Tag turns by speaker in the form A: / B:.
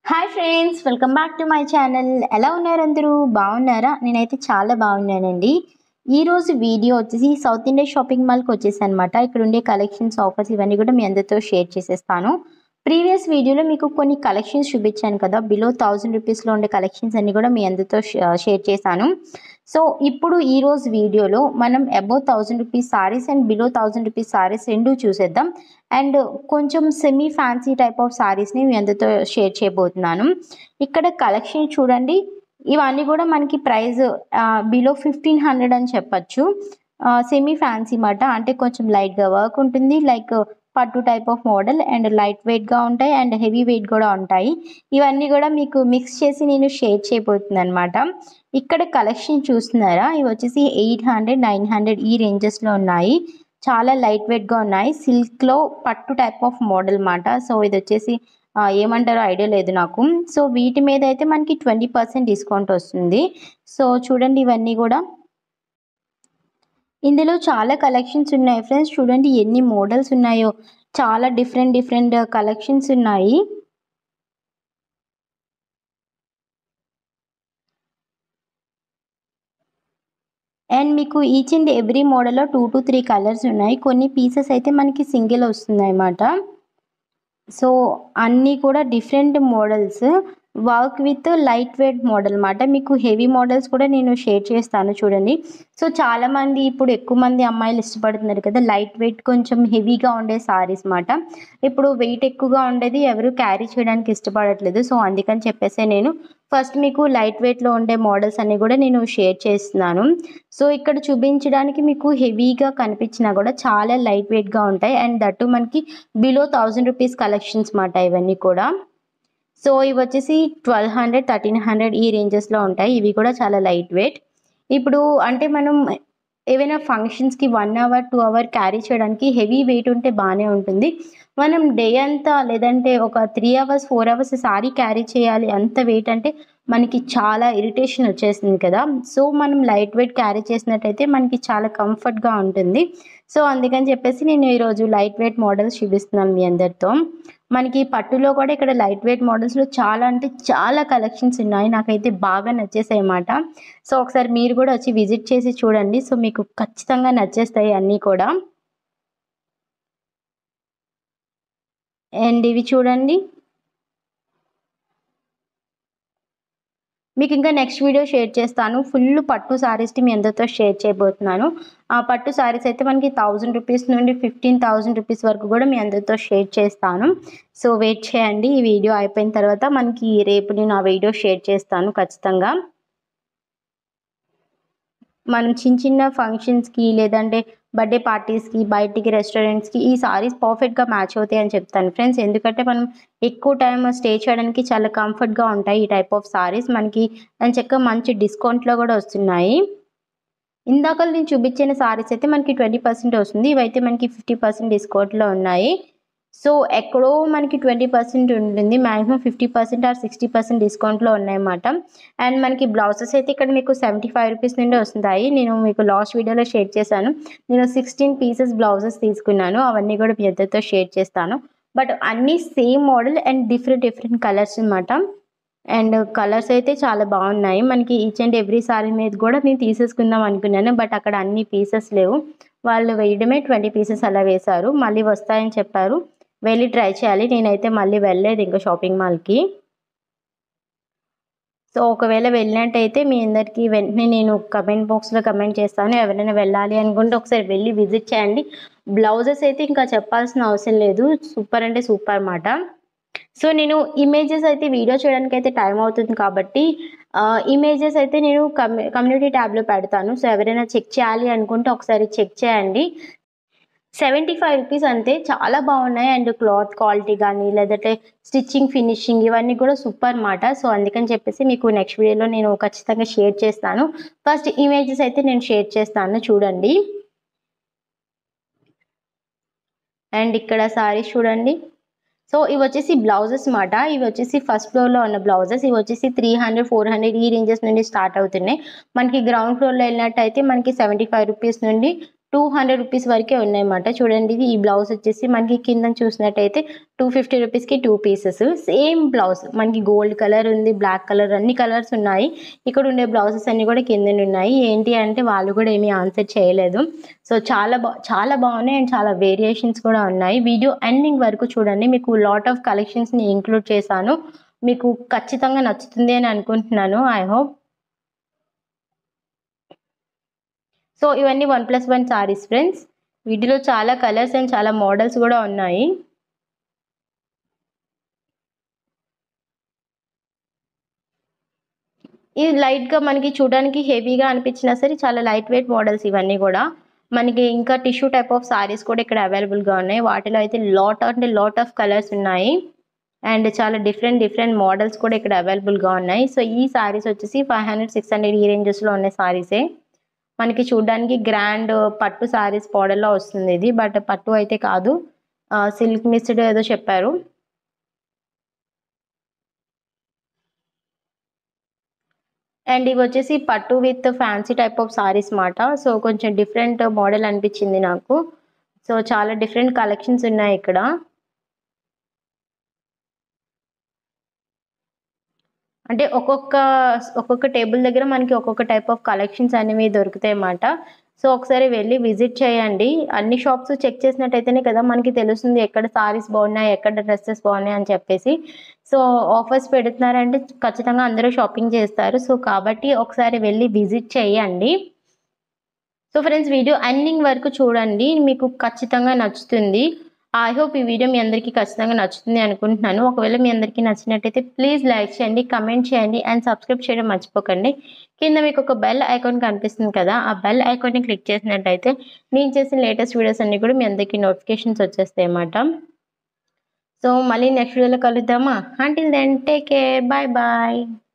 A: hi friends welcome back to my channel ఎలా ఉన్నారు అందరూ బాగున్నారా నేనైతే చాలా బాగున్నానండి ఈ రోజు వీడియో వచ్చేసి సౌత్ ఇండియా షాపింగ్ మాల్కి వచ్చేసి అనమాట ఇక్కడ ఉండే కలెక్షన్స్ ఆఫర్స్ ఇవన్నీ కూడా మీ అందరితో షేర్ చేసేస్తాను ప్రీవియస్ వీడియోలో మీకు కొన్ని కలెక్షన్స్ చూపించాను కదా బిలో థౌజండ్ రూపీస్లో ఉండే కలెక్షన్స్ అన్ని కూడా మీ అందరితో షేర్ చేశాను సో ఇప్పుడు ఈ రోజు వీడియోలో మనం above thousand rupees saris and below thousand rupees saris రెండు చూసేద్దాం అండ్ కొంచెం సెమీ ఫ్యాన్సీ టైప్ ఆఫ్ సారీస్ని మీ అందరితో షేర్ చేయబోతున్నాను ఇక్కడ కలెక్షన్ చూడండి ఇవన్నీ కూడా మనకి ప్రైస్ బిలో ఫిఫ్టీన్ హండ్రెడ్ అని చెప్పచ్చు సెమీ ఫ్యాన్సీ మాట అంటే కొంచెం లైట్గా వర్క్ ఉంటుంది లైక్ పట్టు type of model and light వెయిట్గా ఉంటాయి అండ్ హెవీ వెయిట్ కూడా ఉంటాయి ఇవన్నీ కూడా మీకు మిక్స్ చేసి నేను షేర్ చేయబోతున్నాను అనమాట ఇక్కడ కలెక్షన్ చూస్తున్నారా ఇవి వచ్చేసి ఎయిట్ హండ్రెడ్ నైన్ హండ్రెడ్ ఈ రేంజెస్లో ఉన్నాయి చాలా లైట్ వెయిట్గా ఉన్నాయి సిల్క్లో పట్టు టైప్ ఆఫ్ మోడల్ మాట సో ఇది వచ్చేసి ఏమంటారో ఐడియా లేదు నాకు సో వీటి మీద అయితే మనకి ట్వంటీ పర్సెంట్ డిస్కౌంట్ వస్తుంది సో చూడండి ఇవన్నీ కూడా ఇందులో చాలా కలెక్షన్స్ ఉన్నాయి ఫ్రెండ్స్ చూడండి ఎన్ని మోడల్స్ ఉన్నాయో చాలా డిఫరెంట్ డిఫరెంట్ కలెక్షన్స్ ఉన్నాయి అండ్ మీకు ఈచ్ అండ్ ఎవ్రీ మోడల్లో టూ టు త్రీ కలర్స్ ఉన్నాయి కొన్ని పీసెస్ అయితే మనకి సింగిల్ వస్తుంది అన్నమాట సో అన్నీ కూడా different models work with light weight model అనమాట మీకు హెవీ మోడల్స్ కూడా నేను షేర్ చేస్తాను చూడండి సో చాలామంది ఇప్పుడు ఎక్కువ మంది అమ్మాయిలు ఇష్టపడుతున్నారు కదా లైట్ వెయిట్ కొంచెం హెవీగా ఉండే సారీస్ మాట ఇప్పుడు వెయిట్ ఎక్కువగా ఉండేది ఎవరు క్యారీ చేయడానికి ఇష్టపడట్లేదు సో అందుకని చెప్పేసి నేను ఫస్ట్ మీకు లైట్ వెయిట్లో ఉండే మోడల్స్ అన్ని కూడా నేను షేర్ చేస్తున్నాను సో ఇక్కడ చూపించడానికి మీకు హెవీగా కనిపించినా కూడా చాలా లైట్ వెయిట్గా ఉంటాయి అండ్ దట్టు మనకి బిలో థౌజండ్ రూపీస్ కలెక్షన్స్ మాట ఇవన్నీ కూడా సో ఇవి వచ్చేసి ట్వెల్వ్ హండ్రెడ్ థర్టీన్ హండ్రెడ్ ఈ రేంజెస్లో ఉంటాయి ఇవి కూడా చాలా లైట్ వెయిట్ ఇప్పుడు అంటే మనం ఏవైనా ఫంక్షన్స్కి one hour two hour carry చేయడానికి హెవీ వెయిట్ ఉంటే బాగానే ఉంటుంది మనం డే అంతా లేదంటే ఒక three hours four hours sari carry చేయాలి అంత వెయిట్ అంటే మనకి చాలా ఇరిటేషన్ వచ్చేసింది కదా సో మనం లైట్ వెయిట్ క్యారీ చేసినట్టయితే మనకి చాలా కంఫర్ట్గా ఉంటుంది సో అందుకని చెప్పేసి నేను ఈరోజు లైట్ వెయిట్ మోడల్స్ చూపిస్తున్నాను మీ అందరితో మనకి పట్టులో కూడా ఇక్కడ లైట్ వెయిట్ మోడల్స్లో చాలా అంటే చాలా కలెక్షన్స్ ఉన్నాయి నాకైతే బాగా నచ్చేసాయి అన్నమాట సో ఒకసారి మీరు కూడా వచ్చి విజిట్ చేసి చూడండి సో మీకు ఖచ్చితంగా నచ్చేస్తాయి అన్నీ కూడా అండ్ ఇవి చూడండి మీకు ఇంకా నెక్స్ట్ వీడియో షేర్ చేస్తాను ఫుల్ పట్టు సారీస్ని మీ అందరితో షేర్ చేయబోతున్నాను ఆ పట్టు సారీస్ అయితే మనకి థౌజండ్ రూపీస్ నుండి ఫిఫ్టీన్ థౌజండ్ రూపీస్ వరకు కూడా మీ అందరితో షేర్ చేస్తాను సో వెయిట్ చేయండి ఈ వీడియో అయిపోయిన తర్వాత మనకి రేపు నేను ఆ వీడియో షేర్ చేస్తాను ఖచ్చితంగా మనం చిన్న చిన్న ఫంక్షన్స్కి లేదంటే బర్త్డే పార్టీస్కి బయటికి రెస్టారెంట్స్కి ఈ సారీస్ పర్ఫెక్ట్గా మ్యాచ్ అవుతాయి అని చెప్తాను ఫ్రెండ్స్ ఎందుకంటే మనం ఎక్కువ టైం స్టే చేయడానికి చాలా కంఫర్ట్గా ఉంటాయి ఈ టైప్ ఆఫ్ సారీస్ మనకి అని చెక్క మంచి డిస్కౌంట్లో కూడా వస్తున్నాయి ఇందాక నేను చూపించిన సారీస్ అయితే మనకి ట్వంటీ పర్సెంట్ వస్తుంది ఇవైతే మనకి ఫిఫ్టీ పర్సెంట్ డిస్కౌంట్లో ఉన్నాయి సో ఎక్కడో మనకి ట్వంటీ పర్సెంట్ ఉంటుంది maximum fifty percent or sixty percent డిస్కౌంట్లో ఉన్నాయన్నమాట అండ్ మనకి బ్లౌజెస్ అయితే ఇక్కడ మీకు సెవెంటీ ఫైవ్ రూపీస్ నుండి వస్తున్నాయి నేను మీకు లాస్ట్ వీడియోలో షేర్ చేశాను నేను సిక్స్టీన్ పీసెస్ బ్లౌజెస్ తీసుకున్నాను అవన్నీ కూడా మీ ఇద్దరితో షేర్ చేస్తాను బట్ అన్నీ same model and different different colours అనమాట అండ్ కలర్స్ అయితే చాలా బాగున్నాయి మనకి ఈచ్ అండ్ ఎవ్రీ సారీ మీద కూడా నేను తీసేసుకుందాం అనుకున్నాను బట్ అక్కడ అన్ని పీసెస్ లేవు వాళ్ళు వేయడమే ట్వంటీ పీసెస్ అలా వేశారు మళ్ళీ వస్తాయని చెప్పారు వెళ్ళి ట్రై చేయాలి నేనైతే మళ్ళీ వెళ్ళలేదు ఇంకా షాపింగ్ మాల్కి సో ఒకవేళ వెళ్ళినట్టయితే మీ అందరికీ వెంటనే నేను కమెంట్ బాక్స్లో కమెంట్ చేస్తాను ఎవరైనా వెళ్ళాలి అనుకుంటే ఒకసారి వెళ్ళి విజిట్ చేయండి బ్లౌజెస్ అయితే ఇంకా చెప్పాల్సిన అవసరం లేదు సూపర్ అంటే సూపర్ అన్నమాట సో నేను ఇమేజెస్ అయితే వీడియో చేయడానికి అయితే టైం అవుతుంది కాబట్టి ఇమేజెస్ అయితే నేను కమ్యూనిటీ ట్యాబ్లో పెడతాను సో ఎవరైనా చెక్ చేయాలి అనుకుంటే ఒకసారి చెక్ చేయండి సెవెంటీ ఫైవ్ రూపీస్ అంతే చాలా బాగున్నాయి అండ్ క్లాత్ క్వాలిటీ కానీ లేదంటే స్టిచ్చింగ్ ఫినిషింగ్ ఇవన్నీ కూడా సూపర్ మాట సో అందుకని చెప్పేసి మీకు నెక్స్ట్ వీడియోలో నేను ఖచ్చితంగా షేర్ చేస్తాను ఫస్ట్ ఇమేజెస్ అయితే నేను షేర్ చేస్తాను చూడండి అండ్ ఇక్కడ సారీస్ చూడండి సో ఇవి వచ్చేసి బ్లౌజెస్ మాట ఇవి వచ్చేసి ఫస్ట్ ఫ్లోర్లో ఉన్న బ్లౌజెస్ ఇవి వచ్చేసి త్రీ హండ్రెడ్ ఫోర్ హండ్రెడ్ ఈ రేంజెస్ నుండి స్టార్ట్ అవుతున్నాయి మనకి గ్రౌండ్ ఫ్లోర్లో వెళ్ళినట్టయితే మనకి సెవెంటీ ఫైవ్ రూపీస్ నుండి టూ హండ్రెడ్ రూపీస్ వరకే ఉన్నాయన్నమాట చూడండి ఇది ఈ బ్లౌజ్ వచ్చేసి మనకి కింద చూసినట్టయితే టూ ఫిఫ్టీ రూపీస్కి టూ పీసెస్ సేమ్ బ్లౌజ్ మనకి గోల్డ్ కలర్ ఉంది బ్లాక్ కలర్ అన్ని కలర్స్ ఉన్నాయి ఇక్కడ ఉండే బ్లౌజెస్ అన్ని కూడా కింద ఉన్నాయి ఏంటి అంటే వాళ్ళు కూడా ఏమీ ఆన్సర్ చేయలేదు సో చాలా బా చాలా బాగున్నాయి అండ్ చాలా వేరియేషన్స్ కూడా ఉన్నాయి వీడియో ఎండింగ్ వరకు చూడండి మీకు లాట్ ఆఫ్ కలెక్షన్స్ని ఇంక్లూడ్ చేశాను మీకు ఖచ్చితంగా నచ్చుతుంది అని అనుకుంటున్నాను ఐ హోప్ సో ఇవన్నీ one plus one saris friends వీటిలో చాలా కలర్స్ అండ్ చాలా మోడల్స్ కూడా ఉన్నాయి ఇది లైట్గా మనకి చూడడానికి హెవీగా అనిపించినా సరే చాలా లైట్ వెయిట్ మోడల్స్ ఇవన్నీ కూడా మనకి ఇంకా టిష్యూ టైప్ ఆఫ్ సారీస్ కూడా ఇక్కడ అవైలబుల్గా ఉన్నాయి వాటిలో అయితే లాట్ అంటే లాట్ ఆఫ్ కలర్స్ ఉన్నాయి అండ్ చాలా డిఫరెంట్ డిఫరెంట్ మోడల్స్ కూడా ఇక్కడ అవైలబుల్గా ఉన్నాయి సో ఈ సారీస్ వచ్చేసి ఫైవ్ హండ్రెడ్ సిక్స్ హండ్రెడ్ ఈ రేంజెస్లో ఉన్న సారీసే మనకి చూడడానికి గ్రాండ్ పట్టు సారీస్ మోడల్లో వస్తుంది ఇది బట్ పట్టు అయితే కాదు సిల్క్ మిస్డ్ ఏదో చెప్పారు అండ్ ఇవి వచ్చేసి పట్టు with fancy type of saris మాట సో కొంచెం డిఫరెంట్ మోడల్ అనిపించింది నాకు సో చాలా డిఫరెంట్ కలెక్షన్స్ ఉన్నాయి ఇక్కడ అంటే ఒక్కొక్క ఒక్కొక్క టేబుల్ దగ్గర మనకి ఒక్కొక్క టైప్ ఆఫ్ కలెక్షన్స్ అనేవి దొరుకుతాయి అన్నమాట సో ఒకసారి వెళ్ళి విజిట్ చేయండి అన్ని షాప్స్ చెక్ చేసినట్టయితేనే కదా మనకి తెలుస్తుంది ఎక్కడ సారీస్ బాగున్నాయి ఎక్కడ డ్రెస్సెస్ బాగున్నాయి అని చెప్పేసి సో ఆఫర్స్ పెడుతున్నారంటే ఖచ్చితంగా అందరూ షాపింగ్ చేస్తారు సో కాబట్టి ఒకసారి వెళ్ళి విజిట్ చేయండి సో ఫ్రెండ్స్ వీడియో ఎండింగ్ వరకు చూడండి మీకు ఖచ్చితంగా నచ్చుతుంది ఐ హోప్ ఈ వీడియో మీ అందరికీ ఖచ్చితంగా నచ్చుతుంది అనుకుంటున్నాను ఒకవేళ మీ అందరికీ నచ్చినట్టయితే ప్లీజ్ లైక్ చేయండి కమెంట్ చేయండి అండ్ సబ్స్క్రైబ్ చేయడం మర్చిపోకండి కింద మీకు ఒక బెల్ ఐకాన్ కనిపిస్తుంది కదా ఆ బెల్ ఐకాన్ని క్లిక్ చేసినట్టయితే నేను చేసిన లేటెస్ట్ వీడియోస్ అన్నీ కూడా మీ అందరికీ నోటిఫికేషన్స్ వచ్చేస్తాయి అన్నమాట సో మళ్ళీ నెక్స్ట్ వీడియోలో కలుద్దామా until then take care bye bye